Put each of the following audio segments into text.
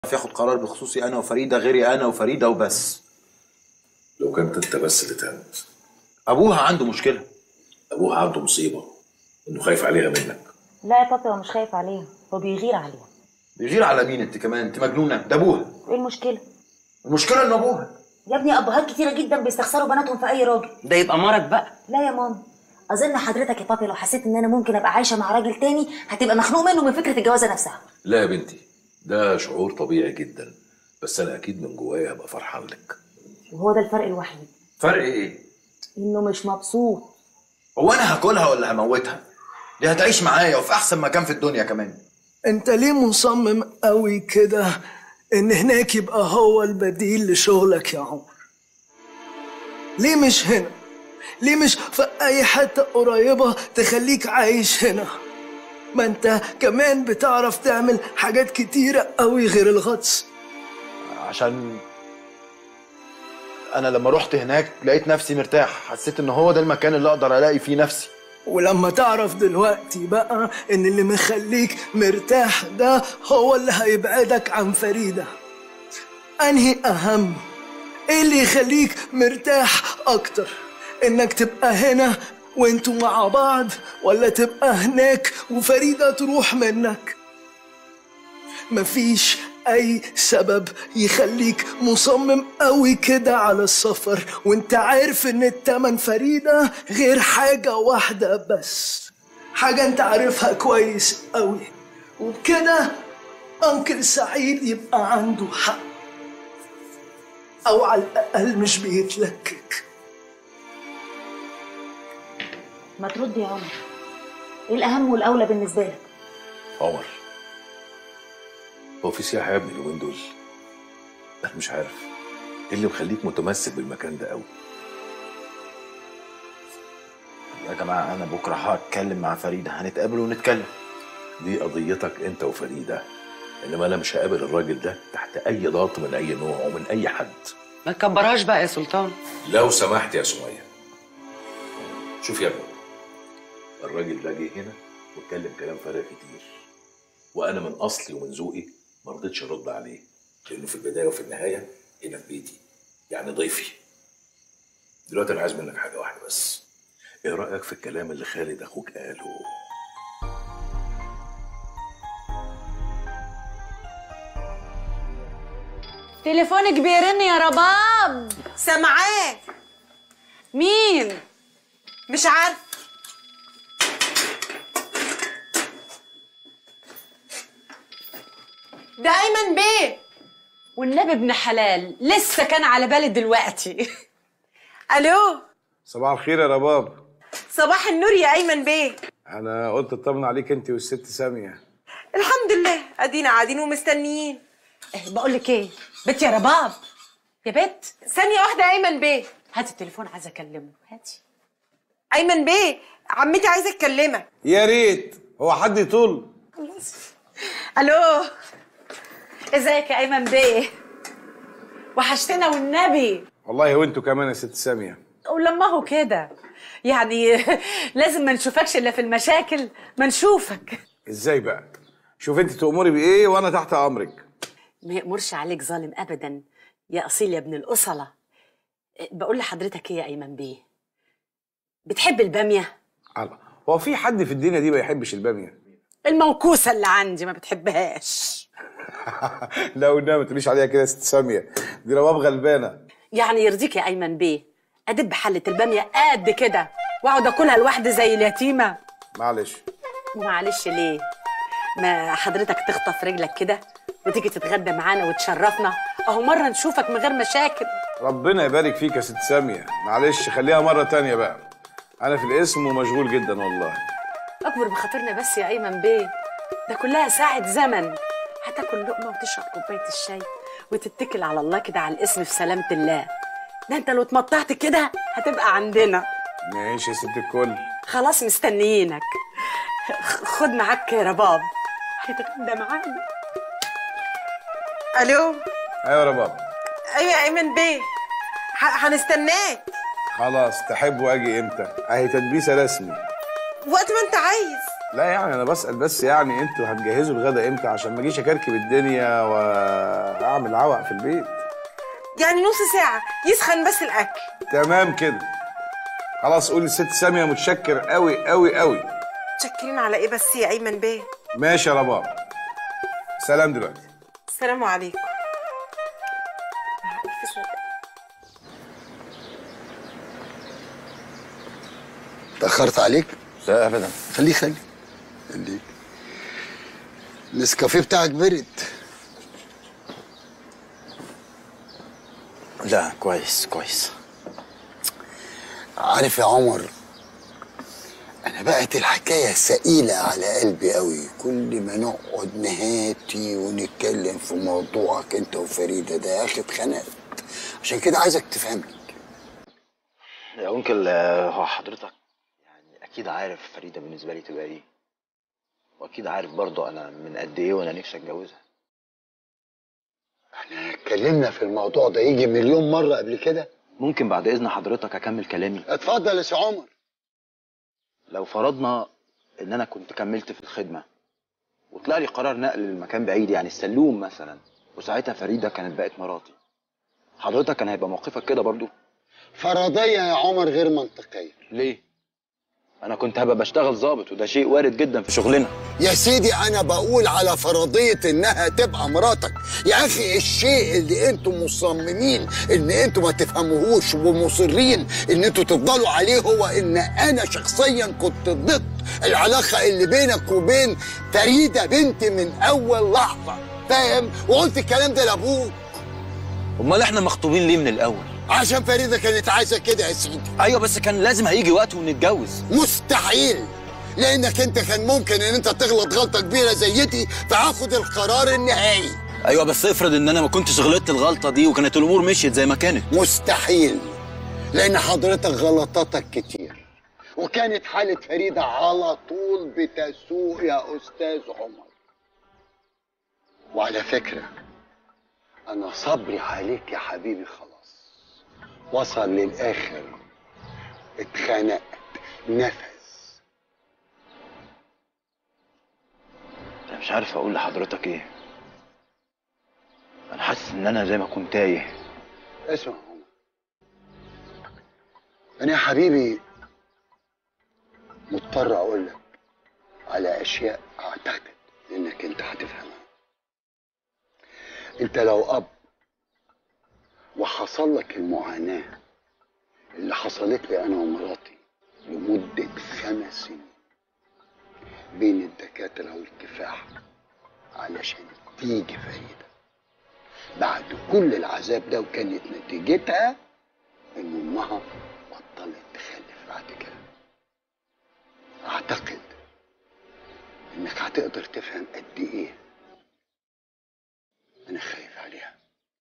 ياخد قرار بخصوصي انا وفريده غيري انا وفريده وبس لو كانت انت بس اللي تعمل ابوها عنده مشكله ابوها عنده مصيبه انه خايف عليها منك لا يا بابا هو مش خايف عليها هو بيغير عليها بيغير على مين انت كمان انت مجنونه ده ابوها ايه المشكله المشكله ان ابوها يا ابني ابهات كتيره جدا بيستخسروا بناتهم في اي راجل ده يبقى مرض بقى لا يا ماما اظن حضرتك يا بابي لو حسيت ان انا ممكن ابقى عايشه مع راجل تاني هتبقى مخنوق منه من فكره الجوازه نفسها لا يا بنتي ده شعور طبيعي جدا بس انا اكيد من جوايا هبقى فرحان لك وهو ده الفرق الوحيد فرق ايه انه مش مبسوط هو انا هاكلها ولا هموتها دي هتعيش معايا وفي احسن مكان في الدنيا كمان انت ليه مصمم قوي كده ان هناك يبقى هو البديل لشغلك يا عمر ليه مش هنا ليه مش في اي حتة قريبة تخليك عايش هنا ما انت كمان بتعرف تعمل حاجات كتيرة قوي غير الغطس عشان انا لما رحت هناك لقيت نفسي مرتاح حسيت ان هو ده المكان اللي اقدر الاقي فيه نفسي ولما تعرف دلوقتي بقى ان اللي مخليك مرتاح ده هو اللي هيبعدك عن فريدة انهي اهم ايه اللي يخليك مرتاح اكتر انك تبقى هنا وانتوا مع بعض ولا تبقى هناك وفريدة تروح منك مفيش اي سبب يخليك مصمم قوي كده على السفر وانت عارف ان التمن فريدة غير حاجة واحدة بس حاجة انت عارفها كويس قوي وبكده انكل سعيد يبقى عنده حق او على الاقل مش بيتلكك ما ترد يا عمر ايه الاهم والاولى بالنسبه لك عمر هو في سياحه يا ابني اليومين دول انا مش عارف ايه اللي مخليك متمسك بالمكان ده قوي يا جماعه انا بكره هتكلم مع فريده هنتقابل ونتكلم دي قضيتك انت وفريده انما انا مش هقابل الراجل ده تحت اي ضغط من اي نوع ومن اي حد ما تكبرهاش بقى يا سلطان لو سمحت يا سمية شوف يا ابني الراجل ده جه هنا واتكلم كلام فارغ كتير وانا من اصلي ومن ذوقي ما رضيتش ارد عليه لانه في البدايه وفي النهايه هنا في بيتي يعني ضيفي دلوقتي انا عايز منك حاجه واحده بس ايه رايك في الكلام اللي خالد اخوك قاله تليفونك بيرن يا رباب سامعاه مين مش عارف ده ايمن بيه والنبي ابن حلال لسه كان على بالي دلوقتي الو صباح الخير يا رباب صباح النور يا ايمن بيه انا قلت اطمن عليك انت والست ساميه الحمد لله ادينا قاعدين ومستنيين بقول لك ايه بنت يا رباب يا بنت ثانيه واحده يا ايمن بيه هاتي التليفون عايزه اكلمه هاتي ايمن بيه عمتي عايزه اتكلمك يا ريت هو حد يطول الو ازيك يا ايمن بيه وحشتنا والنبي والله وانتوا كمان يا ست ساميه ولما هو كده يعني لازم ما نشوفكش الا في المشاكل ما نشوفك ازاي بقى شوف انت تأمري بايه وانا تحت امرك ما يأمرش عليك ظالم ابدا يا اصيل يا ابن الاصله بقول لحضرتك ايه يا ايمن بيه بتحب الباميه الله هو في حد في الدنيا دي ما يحبش الباميه الموكوسه اللي عندي ما بتحبهاش لا والنبي ما تقوليش عليها كده يا ست ساميه دي رباب غلبانه يعني يرضيك يا ايمن بيه ادب حله الباميه قد كده واقعد اكلها لوحدي زي اليتيمه معلش ومعلش ليه ما حضرتك تخطف رجلك كده وتيجي تتغدى معانا وتشرفنا اهو مره نشوفك من غير مشاكل ربنا يبارك فيك يا ست ساميه معلش خليها مره تانية بقى انا في الاسم ومشغول جدا والله اكبر بخاطرنا بس يا ايمن بيه ده كلها ساعه زمن هتاكل لقمه وتشرب كوبايه الشاي وتتكل على الله كده على الاسم في سلامه الله ده انت لو اتمطعت كده هتبقى عندنا ماشي يا ست الكل خلاص مستنيينك خ- خد معاك رباب هيتغدى معانا الو ايوه يا رباب ايوه يا ايمن بيه ح- هنستناك خلاص تحب واجي امتى اهي تدبيسه رسمي وقت ما انت عايز لا يعني انا بسال بس يعني انتوا هتجهزوا الغدا امتى عشان ما اجيش اكركب الدنيا واعمل عوق في البيت يعني نص ساعة يسخن بس الأكل تمام كده خلاص قولي الست ساميه متشكر قوي قوي قوي متشكرين على إيه بس يا أيمن بيه ماشي يا رباب سلام دلوقتي السلام عليكم ألف سلام. تأخرت عليك؟ لا ابدا خليك خليك خليك النسكافيه بتاعك برد لا كويس كويس عارف يا عمر انا بقت الحكايه ثقيله على قلبي قوي كل ما نقعد نهاتي ونتكلم في موضوعك انت وفريده ده يا اخي اتخنقت عشان كده عايزك تفهمني يا انكل آه، هو حضرتك يعني اكيد عارف فريده بالنسبه لي تبقى ايه واكيد عارف برضه انا من قد ايه وانا نفسي اتجوزها احنا اتكلمنا في الموضوع ده يجي مليون مره قبل كده ممكن بعد اذن حضرتك اكمل كلامي اتفضل يا سي عمر لو فرضنا ان انا كنت كملت في الخدمه وطلع لي قرار نقل لمكان بعيد يعني السلوم مثلا وساعتها فريده كانت بقت مراتي حضرتك كان هيبقى موقفك كده برضو فرضيه يا عمر غير منطقيه ليه انا كنت هبقى بشتغل ظابط وده شيء وارد جدا في شغلنا يا سيدي انا بقول على فرضية انها تبقى مراتك يا اخي الشيء اللي انتم مصممين ان انتم ما تفهموهوش ومصرين ان انتم تفضلوا عليه هو ان انا شخصيا كنت ضد العلاقة اللي بينك وبين فريدة بنتي من اول لحظة فاهم وقلت الكلام ده لابوك امال احنا مخطوبين ليه من الاول عشان فريدة كانت عايزة كده يا سيدي ايوه بس كان لازم هيجي وقت ونتجوز مستحيل لانك انت كان ممكن ان انت تغلط غلطه كبيره زي دي فهاخد القرار النهائي ايوه بس افرض ان انا ما كنتش غلطت الغلطه دي وكانت الامور مشيت زي ما كانت مستحيل لان حضرتك غلطاتك كتير وكانت حالة فريدة على طول بتسوء يا أستاذ عمر وعلى فكرة أنا صبري عليك يا حبيبي خلاص وصل للآخر اتخنقت نفس انا مش عارف اقول لحضرتك ايه انا حاسس ان انا زي ما كنت تايه اسمع يا عمر أنا يا حبيبي مضطر أقول لك على أشياء أعتقد إنك أنت هتفهمها أنت لو أب وحصل لك المعاناة اللي حصلت لي أنا ومراتي لمدة خمس سنين بين الدكاترة والكفاح علشان تيجي فريدة بعد كل العذاب ده وكانت نتيجتها ان امها بطلت تخلف بعد كده اعتقد انك هتقدر تفهم قد ايه انا خايف عليها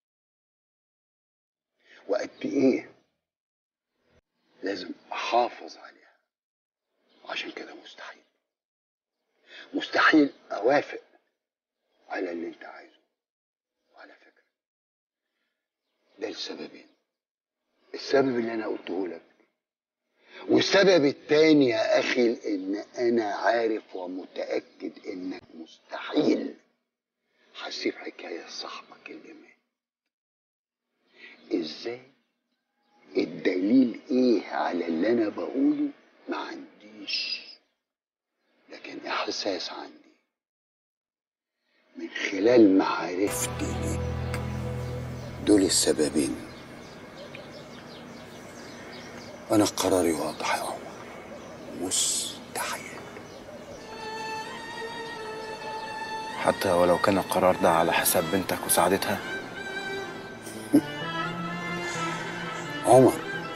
وقد ايه لازم احافظ عليها عشان كده مستحيل مستحيل اوافق على اللي انت عايزه وعلى فكره ده لسببين السبب اللي انا قلته لك والسبب التاني يا اخي ان انا عارف ومتاكد انك مستحيل هسيب حكايه صاحبك اللي مات ازاي الدليل ايه على اللي انا بقوله ما عنديش لكن احساس عندي من خلال معرفتي ليك دول السببين انا قراري واضح يا عمر مستحيل حتى ولو كان القرار ده على حساب بنتك وسعادتها عمر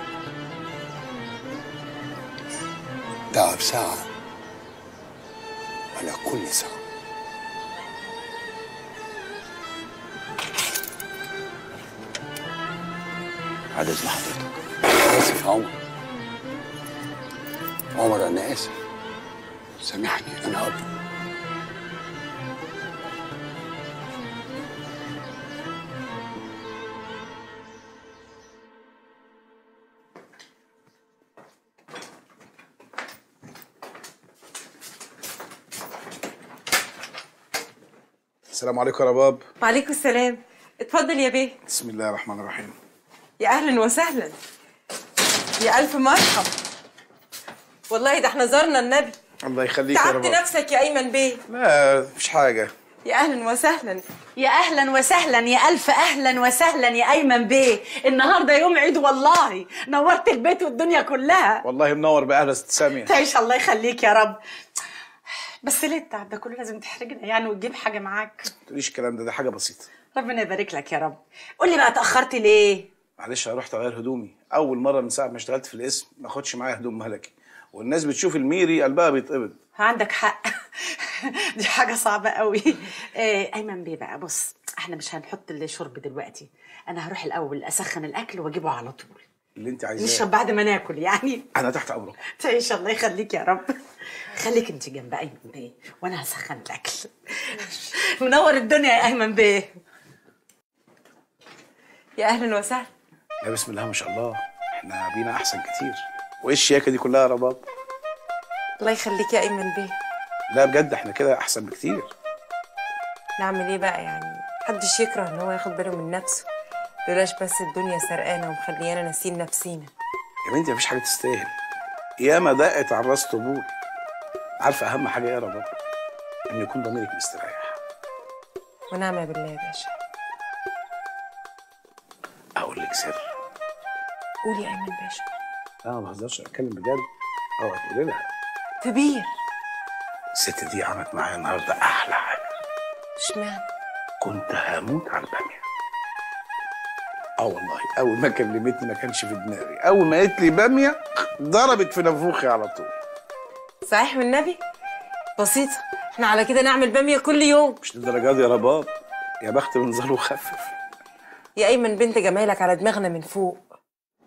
تعب ساعة ولا كل ساعة بعد اذن حضرتك آسف يا عمر عمر أنا آسف سامحني أنا أب السلام عليكم يا رباب وعليكم السلام اتفضل يا بيه بسم الله الرحمن الرحيم يا اهلا وسهلا يا الف مرحب والله ده احنا زرنا النبي الله يخليك يا تعبت رباب نفسك يا ايمن بيه لا مفيش حاجه يا اهلا وسهلا يا اهلا وسهلا يا الف اهلا وسهلا يا ايمن بيه النهارده يوم عيد والله نورت البيت والدنيا كلها والله منور باهلا ست ساميه تعيش الله يخليك يا رب بس ليه التعب ده كله لازم تحرجنا يعني وتجيب حاجه معاك ما تقوليش الكلام ده ده حاجه بسيطه ربنا يبارك لك يا رب قول لي بقى اتاخرت ليه معلش انا رحت اغير هدومي اول مره من ساعه ما اشتغلت في القسم ما اخدش معايا هدوم ملكي والناس بتشوف الميري قلبها بيتقبض عندك حق دي حاجة صعبة قوي آه، أيمن بيه بقى بص احنا مش هنحط الشرب دلوقتي أنا هروح الأول أسخن الأكل وأجيبه على طول اللي انت عايزاه نشرب بعد ما ناكل يعني انا تحت امرك تعيش الله يخليك يا رب خليك انت جنب أيمن بيه وأنا هسخن الأكل منور الدنيا يا أيمن بيه يا اهلا وسهلا لا بسم الله ما شاء الله احنا بينا احسن كتير وايه الشياكه دي كلها يا رباب الله يخليك يا ايمن بيه لا بجد احنا كده احسن بكتير نعمل ايه بقى يعني محدش يكره ان هو ياخد باله من نفسه بلاش بس الدنيا سرقانه ومخليانا ناسيين نفسينا يا بنتي مفيش حاجه تستاهل ياما دقت على الراس طبول عارفه اهم حاجه ايه يا رباب ان يكون ضميرك مستريح ونعم بالله يا باشا اقول لك سر قول يا ايمن باشا لا ما بهزرش اتكلم بجد اوعى تقولي لها كبير الست دي عملت معايا النهارده احلى حاجه اشمعنى كنت هموت على الباميه اه والله اول ما كلمتني ما كانش في دماغي اول ما قالت لي باميه ضربت في نافوخي على طول صحيح من النبي بسيطه احنا على كده نعمل باميه كل يوم مش للدرجه دي يا رباب يا بخت من ظل وخفف يا ايمن بنت جمالك على دماغنا من فوق